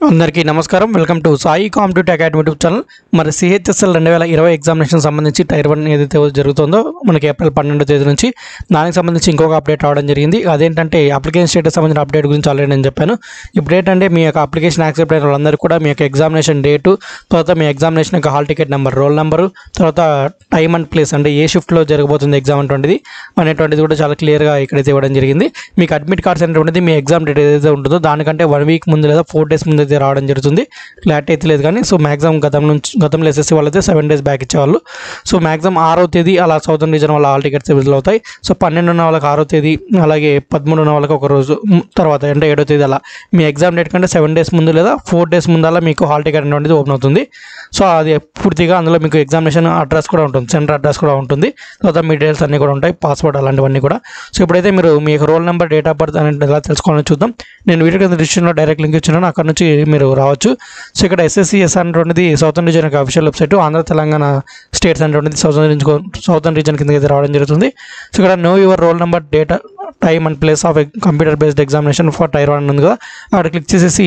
అందరికీ నమస్కారం welcome to Sai competitive academy YouTube channel మరి సిహెచ్ఎస్ఎల్ రెండు వేల ఇరవై ఎగ్జామినేషన్ సంబంధించి టైర్ వన్ ఏదైతే జరుగుతుందో మనకి ఏప్రిల్ పన్నెండో తేదీ నుంచి దానికి సంబంధించి ఇంకొక అప్డేట్ రావడం జరిగింది అదేంటంటే అప్లికేషన్ స్టేటస్ సంబంధించిన అప్డేట్ గురించి ఆల్రెడీ నేను చెప్పాను ఇప్పుడు ఏంటంటే మీ యొక్క అప్లికేషన్ యాక్సెప్ట్ అయిన వాళ్ళందరికీ కూడా మీ యొక్క ఎగ్జామినేషన్ డేటు తర్వాత మీ ఎగ్జామినేషన్ యొక్క hall ticket number roll number తర్వాత టైమ్ అండ్ ప్లేస్ అంటే ఏ షిఫ్ట్లో జరగబోతుంది ఎగ్జామ్ అటువంటిది అనేటువంటిది కూడా చాలా క్లియర్గా ఇక్కడైతే ఇవ్వడం జరిగింది మీకు అడ్మిట్ కార్డ్స్ అనేటువంటిది మీ ఎగ్జామ్ డేట్ ఏదైతే ఉంటుందో దానికంటే వన్ వీక్ ముందు లేదా ఫోర్ డేస్ ముందు అయితే రావడం జరుగుతుంది క్లారిటీ అయితే లేదు కానీ సో మ్యాక్సిమం గతం నుంచి గతంలో ఎస్ఎస్సీ వాళ్ళైతే సెవెన్ డేస్ బ్యాక్ ఇచ్చేవాళ్ళు సో మ్యాక్సిమం ఆరో తేదీ అలా సౌతర్న్ రీజన్ వాళ్ళ హాల్ టికెట్స్ విడుదల అవుతాయి సో పన్నెండు ఉన్న వాళ్ళకి ఆరో తేదీ అలాగే పదమూడు ఉన్న వాళ్ళకి ఒక రోజు మ్, తర్వాత అంటే ఏడో తేదీ అలా మీ ఎగ్జామ్ డేట్ కంటే సెవెన్ డేస్ ముందు లేదా ఫోర్ డేస్ ముందు అలా మీకు హాల్ టికెట్ అనేటువంటిది ఓపెన్ అవుతుంది సో అది పూర్తిగా అందులో మీకు ఎగ్జామినేషన్ అడ్రస్ కూడా ఉంటుంది సెంటర్ అడ్రస్ కూడా ఉంటుంది తర్వాత మీ డీటెయిల్స్ అన్నీ కూడా ఉంటాయి పాస్వర్డ్ అలాంటివన్నీ కూడా సో ఇప్పుడైతే మీరు మీ యొక్క roll number date of birth అనేది ఎలా తెలుసుకోవాలని చూద్దాం నేను వీడియో కింద డిస్క్రిప్షన్లో డైరెక్ట్ లింక్ ఇచ్చినాను అక్కడ నుంచి మీరు రావచ్చు సో ఇక్కడ ఎస్ఎస్సిఎస్ అనేటువంటిది సౌతర్న్ రీజన్ యొక్క official website Andhra Telangana states అనేటువంటిది సౌతర్న్ రీజన్ సౌతర్న్ రీజన్ కింద అయితే రావడం జరుగుతుంది సో ఇక్కడ know your roll number data time and place of computer based examination for tier one ఉంది కదా అక్కడ క్లిక్ చేసేసి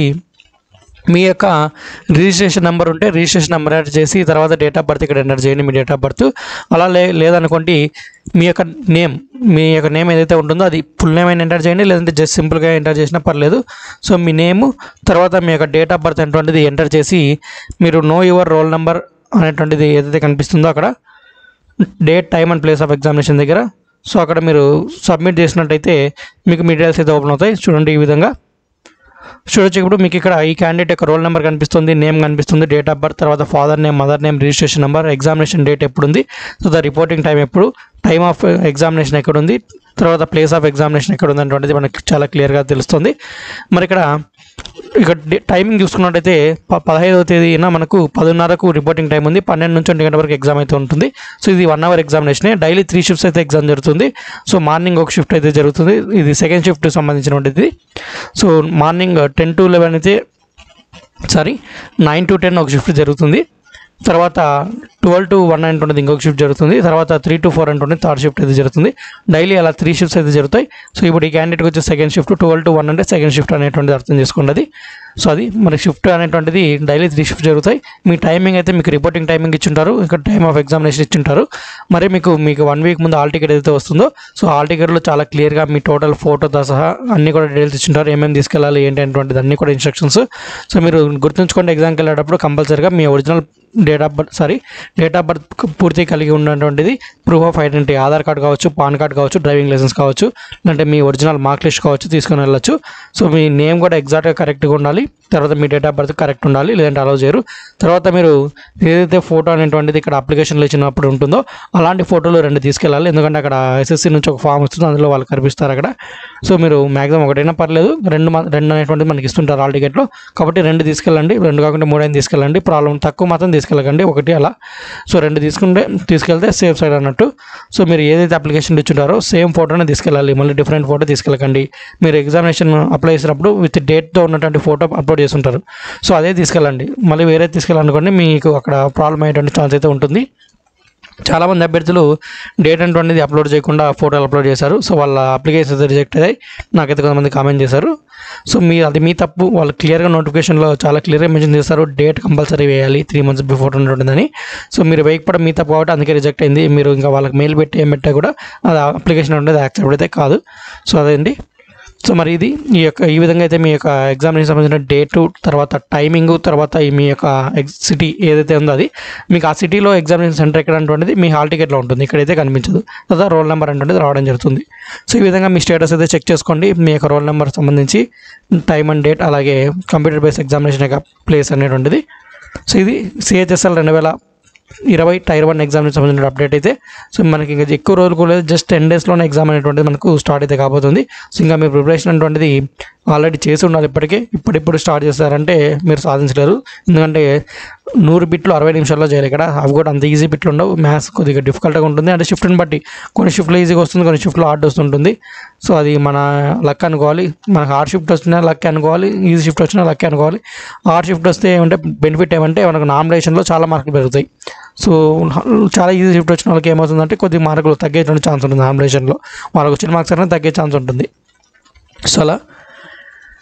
మీ యొక్క రిజిస్ట్రేషన్ నెంబర్ ఉంటే రిజిస్ట్రేషన్ నెంబర్ ఎంటర్ చేసి తర్వాత డేట్ ఆఫ్ బర్త్ ఇక్కడ ఎంటర్ చేయండి మీ డేట్ ఆఫ్ బర్త్ అలా లే లేదనుకోండి మీ యొక్క నేమ్ మీ యొక్క నేమ్ ఏదైతే ఉంటుందో అది ఫుల్ నేమ్ అయినా ఎంటర్ చేయండి లేదంటే జస్ట్ సింపుల్గా ఎంటర్ చేసినా పర్లేదు సో మీ నేమ్ తర్వాత మీ యొక్క డేట్ ఆఫ్ బర్త్ అనేటువంటిది ఎంటర్ చేసి మీరు నో యువర్ రోల్ నెంబర్ అనేటువంటిది ఏదైతే కనిపిస్తుందో అక్కడ date time and place of examination దగ్గర సో అక్కడ మీరు సబ్మిట్ చేసినట్టయితే మీకు మీ డీటెయిల్స్ అయితే ఓపెన్ అవుతాయి చూడండి ఈ విధంగా చూడొచ్చు ఇప్పుడు మీకు ఇక్కడ ఈ క్యాండిడేట్ యొక్క రోల్ నెంబర్ కనిపిస్తుంది నేమ్ కనిపిస్తుంది డేట్ ఆఫ్ బర్త్ తర్వాత father name mother name registration number examination date ఎప్పుడు ఉంది సో ద రిపోర్టింగ్ టైం ఎప్పుడు టైమ్ ఆఫ్ ఎగ్జామినేషన్ ఎక్కడ ఉంది తర్వాత ప్లేస్ ఆఫ్ ఎగ్జామినేషన్ ఎక్కడ ఉంది అనేటువంటిది మనకి చాలా క్లియర్గా తెలుస్తుంది మరి ఇక్కడ ఇక్కడ డే- టైమింగ్ చూసుకున్నట్టయితే ప పదహైదవ తేదీన మనకు పదిన్నరకు రిపోర్టింగ్ టైం ఉంది పన్నెండు నుంచి ఒంటి గంట వరకు ఎగ్జామ్ అయితే ఉంటుంది సో ఇది one hour examination daily three shifts అయితే ఎగ్జామ్ జరుగుతుంది సో మార్నింగ్ ఒక షిఫ్ట్ అయితే జరుగుతుంది ఇది సెకండ్ షిఫ్ట్ సంబంధించినటువంటిది so morning ten to eleven అయితే సారీ నైన్ టు టెన్ ఒక షిఫ్ట్ జరుగుతుంది తర్వాత ట్వెల్వ్ టు వన్ అంటుంటుంది ఇంకొక షిఫ్ట్ జరుగుతుంది తర్వాత త్రీ టు ఫోర్ అంటుంటుంది థర్డ్ షిఫ్ట్ అయితే జరుగుతుంది డైలీ అలా త్రీ షిఫ్ట్స్ అయితే జరుగుతాయి సో ఇప్పుడు ఈ క్యాండిడేట్కి వచ్చే second shift twelve to one అంటే సెకండ్ షిఫ్ట్ అనేటువంటిది అర్థం చేసుకోండి అది సో అది మరి షిఫ్ట్ అనేటువంటిది డైలీ త్రీ షిఫ్ట్ జరుగుతాయి మీ టైమింగ్ అయితే మీకు రిపోర్టింగ్ టైమింగ్ ఇచ్చింటారు ఇక్కడ టైమ్ ఆఫ్ ఎగ్జామినేషన్ ఇచ్చింటారు మరి మీకు మీకు వన్ వీక్ ముందు హాల్ టికెట్ ఏదైతే వస్తుందో సో హాల్ టికెట్లో చాలా క్లియర్గా మీ టోటల్ ఫోటోతో సహా అన్ని కూడా డీటెయిల్స్ ఇచ్చింటారు ఏమేమి తీసుకెళ్ళాలి ఏంటి అనేటువంటిది అన్ని కూడా ఇన్స్ట్రక్షన్స్ సో మీరు గుర్తుంచుకోండి ఎగ్జామ్కి వెళ్ళేటప్పుడు కంపల్సరీగా మీ original date of birth sorry date of birth పూర్తి కలిగి ఉన్నటువంటిది proof of identity Aadhaar card కావచ్చు పాన్ కార్డ్ కావచ్చు డ్రైవింగ్ లైసెన్స్ కావచ్చు అంటే మీ ఒరిజినల్ మార్క్ లిస్ట్ కావచ్చు తీసుకొని వెళ్ళొచ్చు సో మీ నేమ్ కూడా ఎగ్జాక్ట్గా కరెక్ట్గా ఉండాలి తర్వాత మీ డేట్ ఆఫ్ బర్త్ కరెక్ట్ ఉండాలి లేదంటే అలౌ చేయరు తర్వాత మీరు ఏదైతే ఫోటో అనేటువంటిది ఇక్కడ అప్లికేషన్లో ఇచ్చినప్పుడు ఉంటుందో అలాంటి ఫోటోలు రెండు తీసుకెళ్ళాలి ఎందుకంటే అక్కడ ఎస్ఎస్సి నుంచి ఒక ఫామ్ వస్తుంది అందులో వాళ్ళు కనిపిస్తారు అక్కడ సో మీరు మ్యాక్సిమం ఒకటైనా పర్లేదు రెండు మా- రెండు అనేటువంటిది మనకి ఇస్తుంటారు ఆల్ టికెట్లో కాబట్టి రెండు తీసుకెళ్ళండి రెండు కాకుండా మూడైనా తీసుకెళ్ళండి ప్రాబ్లం తక్కువ మాత్రం తీసుకెళ్ళకండి ఒకటి అలా సో రెండు తీసుకుంటే తీసుకెళ్తే సేఫ్ సైడ్ అన్నట్టు సో మీరు ఏదైతే అప్లికేషన్ ఇచ్చుంటారో సేమ్ ఫోటోనే తీసుకెళ్ళాలి మళ్ళీ డిఫరెంట్ ఫోటో తీసుకెళ్ళకండి మీరు ఎగ్జామినేషన్ అప్లై చేసినప్పుడు విత్ డేట్తో ఉన్నటువంటి ఫోటో అప్లోడ్ చేస్తుంటారు సో అదే తీసుకెళ్ళండి మళ్ళీ వేరే తీసుకెళ్ళాలనుకోండి మీకు అక్కడ ప్రాబ్లం అయ్యేటువంటి ఛాన్స్ అయితే ఉంటుంది చాలామంది అభ్యర్థులు డేట్ అనేటువంటిది అప్లోడ్ చేయకుండా ఫోటోలు అప్లోడ్ చేశారు సో వాళ్ళ అప్లికేషన్ రిజెక్ట్ అయ్యాయి నాకైతే కొంతమంది కామెంట్ చేశారు సో మీ అది మీ తప్పు వాళ్ళు క్లియర్గా నోటిఫికేషన్లో చాలా క్లియర్గా మెన్షన్ చేస్తారు డేట్ కంపల్సరీ వేయాలి త్రీ మంత్స్ బిఫోర్ ఉంటుందని సో మీరు వేయకపోవడం మీ తప్పు కాబట్టి అందుకే రిజెక్ట్ అయింది మీరు ఇంకా వాళ్ళకి మెయిల్ పెట్టి ఏం పెట్టా కూడా అది అప్లికేషన్ ఉండేది యాక్సెప్ట్ అయితే కాదు సో అదేంటి సో మరి ఇది ఈ యొక్క ఈ విధంగా అయితే మీ యొక్క ఎగ్జామినేషన్ సంబంధించిన డేటు తర్వాత టైమింగ్ తర్వాత ఈ మీ యొక్క ఎగ్జ్ సిటీ ఏదైతే ఉందో అది మీకు ఆ సిటీలో ఎగ్జామినేషన్ సెంటర్ ఎక్కడ అటువంటిది మీ హాల్ టికెట్లో ఉంటుంది ఇక్కడైతే కనిపించదు తర్వాత రోల్ నెంబర్ అంటే రావడం జరుగుతుంది సో ఈ విధంగా మీ స్టేటస్ అయితే చెక్ చేసుకోండి మీ యొక్క రోల్ నెంబర్ సంబంధించి టైమ్ అండ్ డేట్ అలాగే కంప్యూటర్ బేస్డ్ ఎగ్జామినేషన్ యొక్క ప్లేస్ అనేటువంటిది సో ఇది సిహెచ్ఎస్ఎల్ రెండు వేల ఇరవై టైర్ వన్ ఎగ్జామ్ సంబంధించిన అప్డేట్ అయితే సో మనకి ఇంకా ఎక్కువ రోజులు కూడా జస్ట్ టెన్ డేస్లోనే ఎగ్జామ్ అనేటువంటిది మనకు స్టార్ట్ అయితే కాబోతుంది సో ఇంకా మీ ప్రిపరేషన్ అనేటువంటిది ఆల్రెడీ చేసి ఉండాలి ఇప్పటికే ఇప్పుడిప్పుడు స్టార్ట్ చేస్తారంటే మీరు సాధించలేరు ఎందుకంటే నూరు బిట్లు అరవై నిమిషాల్లో చేయాలి ఇక్కడ అవి కూడా అంత ఈజీ బిట్లు ఉండవు మ్యాథ్స్ కొద్దిగా డిఫికల్ట్గా ఉంటుంది అంటే షిఫ్ట్ని బట్టి కొన్ని షిఫ్ట్లో ఈజీగా వస్తుంది కొన్ని షిఫ్ట్లో హార్డ్ వస్తుంటుంది సో అది మన లక్ అనుకోవాలి మనకు హార్డ్ షిఫ్ట్ వచ్చినా లక్ అనుకోవాలి ఈజీ షిఫ్ట్ వచ్చినా లక్ అనుకోవాలి హార్డ్ షిఫ్ట్ వస్తే ఏమంటే బెనిఫిట్ ఏమంటే మనకు నామినేషన్లో చాలా మార్కులు పెరుగుతాయి సో చాలా ఈజీ షిఫ్ట్ వచ్చిన వాళ్ళకి ఏమవుతుందంటే కొద్ది మార్కులు తగ్గేటువంటి ఛాన్స్ ఉంటుంది నామినేషన్లో వాళ్ళకి వచ్చిన మార్క్స్ అనేది తగ్గే ఛాన్స్ ఉంటుంది సో అలా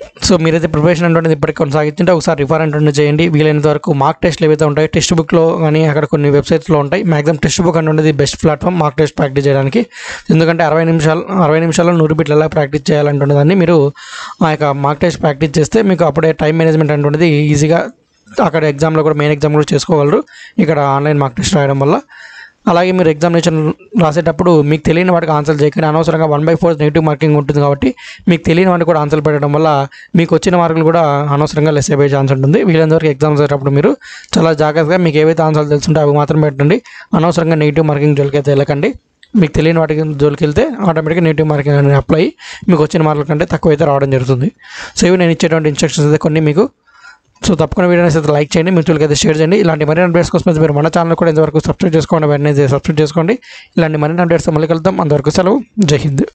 సో మీరైతే ప్రిపరేషన్ అనేది ఇప్పటికి కొనసాగించుంటే ఒకసారి రిఫర్ అంటే చేయండి వీలైనంత వరకు మార్క్ టెస్ట్లు ఏవైతే ఉంటాయో టెక్స్ట్ బుక్లో కానీ అక్కడ కొన్ని వెబ్సైట్స్లో ఉంటాయి మ్యాక్సిమం టెక్స్ట్ బుక్ అనేది best platform mock test practice చేయడానికి ఎందుకంటే అరవై నిమిషాలు అరవై నిమిషాల్లో నూరు బిట్లు ఎలా ప్రాక్టీస్ చేయాలంటున్న దాన్ని మీరు ఆ యొక్క మార్క్ టెస్ట్ ప్రాక్టీస్ చేస్తే మీకు అప్పుడే టైం మేనేజ్మెంట్ అనేది ఈజీగా అక్కడ ఎగ్జామ్లో కూడా మెయిన్ ఎగ్జామ్ కూడా చేసుకోగలరు ఇక్కడ ఆన్లైన్ మార్క్ టెస్ట్ రాయడం వల్ల అలాగే మీరు ఎగ్జామినేషన్ రాసేటప్పుడు మీకు తెలియని వాటికి ఆన్సర్ చేయకుండా అనవసరంగా one by four negative marking ఉంటుంది కాబట్టి మీకు తెలియని వాటికి కూడా ఆన్సర్ పెట్టడం వల్ల మీకు వచ్చిన మార్కులు కూడా అనవసరంగా లెస్ అయిపోయే ఛాన్స్ ఉంటుంది వీళ్ళందరికీ ఎగ్జామ్స్ వచ్చేటప్పుడు మీరు చాలా జాగ్రత్తగా మీకు ఏవైతే ఆన్సర్లు తెలుసుంటే అవి మాత్రం పెట్టండి అనవసరంగా నెగిటివ్ మార్కింగ్ జోలికైతే వెళ్ళకండి మీకు తెలియని వాటికి జోలికి వెళ్తే ఆటోమేటిక్గా నెగిటివ్ మార్కింగ్ అనేది అప్లై మీకు వచ్చిన మార్కుల కంటే తక్కువ అయితే రావడం జరుగుతుంది సో ఇవి నేను ఇచ్చేటువంటి ఇన్స్ట్రక్షన్స్ అయితే కొన్ని మీకు సో తప్పకుండా వీడియోని అయితే లైక్ చేయండి మిత్రులకి అయితే షేర్ చేయండి ఇలాంటి మరిన్ని అప్డేట్స్ కోసం అయితే మీరు మన ఛానల్ కూడా ఇంతవరకు సబ్స్క్రైబ్ చేసుకోండి వెంటనే సబ్స్క్రైబ్ చేసుకోండి ఇలాంటి మరిన్ని అప్డేట్స్ మళ్ళీ కలుద్దాం అంతవరకు సెలవు జై హింద్